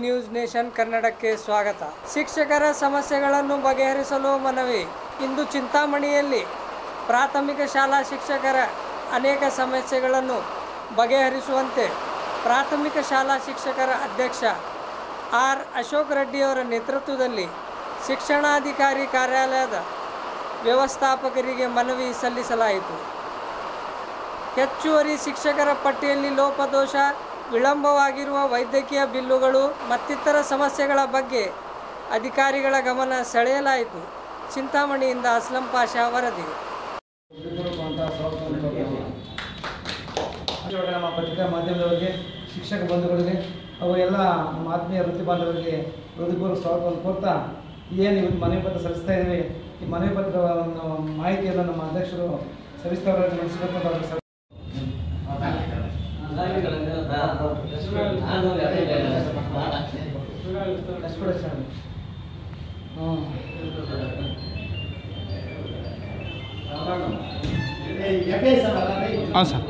news nation ಕನ್ನಡಕ್ಕೆ ಸ್ವಾಗತ ಶಿಕ್ಷಕರ ಸಮಸ್ಯೆಗಳನ್ನು ಬಗೆಹರಿಸಲು ಮನವಿ ಇಂದು ಚಿಂತಾಮಣಿಯಲ್ಲಿ ಪ್ರಾಥಮಿಕ ಶಾಲಾ ಶಿಕ್ಷಕರ ಅನೇಕ ಸಮಸ್ಯೆಗಳನ್ನು ಬಗೆಹರಿಸುವಂತೆ ಪ್ರಾಥಮಿಕ ಶಾಲಾ ಶಿಕ್ಷಕರ ಅಧ್ಯಕ್ಷ ಆರ್ ಅಶೋಕ್ ರೆಡ್ಡಿಯವರ ನೇತೃತ್ವದಲ್ಲಿ ಶಿಕ್ಷಣಾಧಿಕಾರಿ ಕಾರ್ಯಾಲಯದ ವ್ಯವಸ್ಥಾಪಕರಿಗೆ ಮನವಿ ಸಲ್ಲಿಸಲಾಯಿತು ಹೆಚ್ಚುವರಿ ಶಿಕ್ಷಕರ ಪಟ್ಟಿಯಲ್ಲಿ ಲೋಪದೋಷ ವಿಳಂಬವಾಗಿರುವ ವೈದ್ಯಕೀಯ ಬಿಲ್ಲುಗಳು ಮತ್ತಿತರ ಸಮಸ್ಯೆಗಳ ಬಗ್ಗೆ ಅಧಿಕಾರಿಗಳ ಗಮನ ಸೆಳೆಯಲಾಯಿತು ಚಿಂತಾಮಣಿಯಿಂದ ಅಸ್ಲಂ ಪಾಷಾ ವರದಿ ಇವಾಗ ನಮ್ಮ ಪತ್ರಿಕಾ ಮಾಧ್ಯಮದವರಿಗೆ ಶಿಕ್ಷಕ ಬಂಧುಗಳಿಗೆ ಹಾಗೂ ಎಲ್ಲ ನಮ್ಮ ಆತ್ಮೀಯ ವೃತ್ತಿ ಬಾಂಧವರಿಗೆ ಹೃದಯಪೂರ್ವಕ ಸ್ವಾಗತವನ್ನು ಕೋರ್ತಾ ಏನು ಇವತ್ತು ಮನವಿ ಪತ್ರ ಸಲ್ಲಿಸ್ತಾ ಇದ್ದೀವಿ ಈ ಮನವಿ ಪತ್ರದ ಒಂದು ಮಾಹಿತಿಯನ್ನು ನಮ್ಮ ಅಧ್ಯಕ್ಷರು ಸವಿಸ್ತಾರವಾಗಿ ನಡೆಸಬೇಕು ಅಂತ ಅವ್ರಿಗೆ ಸರ್ ಎಕ್ಸ್ಪ್ರೆಷನ್ ಹ್ಞೂ ಹಾಂ ಸರ್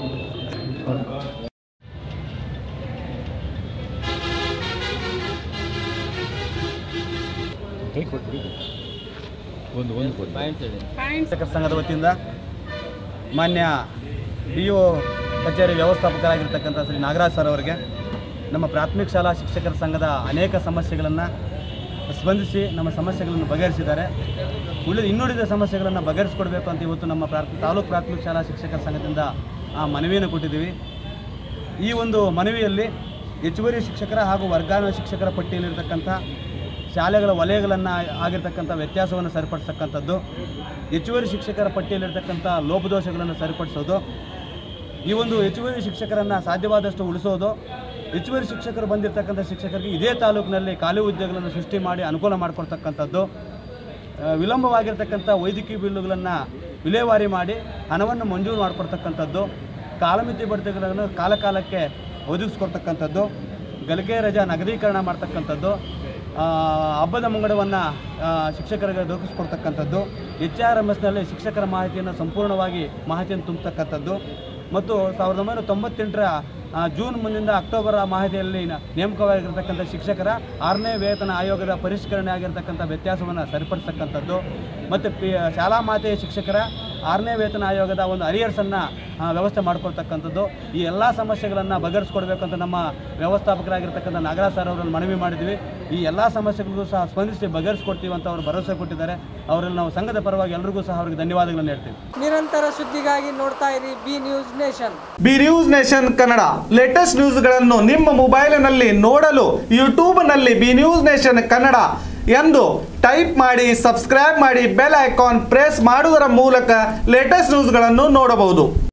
ಒಂದು ಒಂದು ಕೊಡಿ ಶಿಕ್ಷಕರ ಸಂಘದ ವತಿಯಿಂದ ಮಾನ್ಯ ಬಿ ಒ ಕಚೇರಿ ವ್ಯವಸ್ಥಾಪಕರಾಗಿರ್ತಕ್ಕಂಥ ಶ್ರೀ ನಾಗರಾಜ್ ಸರ್ ಅವರಿಗೆ ನಮ್ಮ ಪ್ರಾಥಮಿಕ ಶಾಲಾ ಶಿಕ್ಷಕರ ಸಂಘದ ಅನೇಕ ಸಮಸ್ಯೆಗಳನ್ನು ಸ್ಪಂದಿಸಿ ನಮ್ಮ ಸಮಸ್ಯೆಗಳನ್ನು ಬಗೆಹರಿಸಿದ್ದಾರೆ ಉಳಿದ ಇನ್ನುಳಿದ ಸಮಸ್ಯೆಗಳನ್ನು ಬಗೆಹರಿಸ್ಕೊಡ್ಬೇಕು ಅಂತ ಇವತ್ತು ನಮ್ಮ ಪ್ರಾಥ್ ತಾಲೂಕು ಪ್ರಾಥಮಿಕ ಶಾಲಾ ಶಿಕ್ಷಕರ ಸಂಘದಿಂದ ಆ ಮನವಿಯನ್ನು ಕೊಟ್ಟಿದ್ದೀವಿ ಈ ಒಂದು ಮನವಿಯಲ್ಲಿ ಹೆಚ್ಚುವರಿ ಶಿಕ್ಷಕರ ಹಾಗೂ ವರ್ಗಾವಣೆ ಶಿಕ್ಷಕರ ಪಟ್ಟಿಯಲ್ಲಿರ್ತಕ್ಕಂಥ ಶಾಲೆಗಳ ವಲಯಗಳನ್ನು ಆಗಿರ್ತಕ್ಕಂಥ ವ್ಯತ್ಯಾಸವನ್ನು ಸರಿಪಡಿಸ್ತಕ್ಕಂಥದ್ದು ಹೆಚ್ಚುವರಿ ಶಿಕ್ಷಕರ ಪಟ್ಟಿಯಲ್ಲಿರ್ತಕ್ಕಂಥ ಲೋಪದೋಷಗಳನ್ನು ಸರಿಪಡಿಸೋದು ಈ ಒಂದು ಹೆಚ್ಚುವರಿ ಶಿಕ್ಷಕರನ್ನು ಸಾಧ್ಯವಾದಷ್ಟು ಉಳಿಸೋದು ಹೆಚ್ಚುವರಿ ಶಿಕ್ಷಕರು ಬಂದಿರತಕ್ಕಂಥ ಶಿಕ್ಷಕರಿಗೆ ಇದೇ ತಾಲೂಕಿನಲ್ಲಿ ಖಾಲಿ ಹುದ್ದೆಗಳನ್ನು ಸೃಷ್ಟಿ ಮಾಡಿ ಅನುಕೂಲ ಮಾಡಿಕೊಡ್ತಕ್ಕಂಥದ್ದು ಆ, ವಿಳಂಬವಾಗಿರ್ತಕ್ಕಂಥ ವೈದ್ಯಕೀಯ ಬಿಲ್ಲುಗಳನ್ನು ವಿಲೇವಾರಿ ಮಾಡಿ ಹಣವನ್ನು ಮಂಜೂರು ಮಾಡಿಕೊಡ್ತಕ್ಕಂಥದ್ದು ಕಾಲಮಿತಿ ಬಡ್ತಿಗಳನ್ನು ಕಾಲ ಕಾಲಕ್ಕೆ ಒದಗಿಸ್ಕೊಡ್ತಕ್ಕಂಥದ್ದು ಗಲಿಕೆ ರಜಾ ನಗದೀಕರಣ ಮಾಡ್ತಕ್ಕಂಥದ್ದು ಆ, ಹಬ್ಬದ ಮುಂಗಡವನ್ನು ಶಿಕ್ಷಕರಿಗೆ ದೊರಕಿಸ್ಕೊಡ್ತಕ್ಕಂಥದ್ದು ಎಚ್ ಆರ್ ಎಮ್ ಎಸ್ನಲ್ಲಿ ಶಿಕ್ಷಕರ ಮಾಹಿತಿಯನ್ನು ಸಂಪೂರ್ಣವಾಗಿ ಮಾಹಿತಿಯನ್ನು ತುಂಬತಕ್ಕಂಥದ್ದು ಮತ್ತು ಸಾವಿರದ ಒಂಬೈನೂರ ತೊಂಬತ್ತೆಂಟರ ಆ, ಜೂನ್ ಮುಂದಿನ ಅಕ್ಟೋಬರ್ ಮಾಹಿತಿಯಲ್ಲಿ ನ- ನೇಮಕವಾಗಿರ್ತಕ್ಕಂಥ ಶಿಕ್ಷಕರ ಆರನೇ ವೇತನ ಆಯೋಗದ ಪರಿಷ್ಕರಣೆ ಆಗಿರ್ತಕ್ಕಂಥ ವ್ಯತ್ಯಾಸವನ್ನು ಸರಿಪಡಿಸ್ತಕ್ಕಂಥದ್ದು ಮತ್ತು ಪಿ ಶಾಲಾ ಮಾತೆಯ ಶಿಕ್ಷಕರ ಆರನೇ ವೇತನ ಆಯೋಗದ ಒಂದು ಅರಿಯರ್ಸನ್ನು ವ್ಯವಸ್ಥೆ ಮಾಡ್ಕೊಳ್ತಕ್ಕಂಥದ್ದು ಈ ಎಲ್ಲ ಸಮಸ್ಯೆಗಳನ್ನು ಬಗೆಹರಿಸ್ಕೊಡ್ಬೇಕು ಅಂತ ನಮ್ಮ ವ್ಯವಸ್ಥಾಪಕರಾಗಿರ್ತಕ್ಕಂಥ ನಾಗರಾಜ್ ಸರ್ ಅವರಲ್ಲಿ ಮನವಿ ಮಾಡಿದ್ವಿ ಈ ಎಲ್ಲ ಸಮಸ್ಯೆಗಳಿಗೂ ಸಹ ಸ್ಪಂದಿಸಿ ಬಗೆಹರಿಸ್ಕೊಡ್ತೀವಿ ಅಂತ ಅವರು ಭರವಸೆ ಕೊಟ್ಟಿದ್ದಾರೆ ಅವರಲ್ಲಿ ನಾವು ಸಂಘದ ಪರವಾಗಿ ಎಲ್ರಿಗೂ ಸಹ ಅವರಿಗೆ ಧನ್ಯವಾದಗಳನ್ನು ಹೇಳ್ತೀವಿ ನಿರಂತರ ಸುದ್ದಿಗಾಗಿ ನೋಡ್ತಾ ಇರಿ B news nation B news nation Kannada latest ನ್ಯೂಸ್ಗಳನ್ನು ನಿಮ್ಮ ಮೊಬೈಲಿನಲ್ಲಿ ನೋಡಲು ಯೂಟ್ಯೂಬ್ನಲ್ಲಿ ಬಿ ನ್ಯೂಸ್ ನೇಷನ್ ಕನ್ನಡ ಎಂದು ಟೈಪ್ ಮಾಡಿ ಸಬ್ಸ್ಕ್ರೈಬ್ ಮಾಡಿ ಬೆಲ್ ಐಕಾನ್ ಪ್ರೆಸ್ ಮಾಡುವುದರ ಮೂಲಕ ಲೇಟೆಸ್ಟ್ ನ್ಯೂಸ್ಗಳನ್ನು ನೋಡಬಹುದು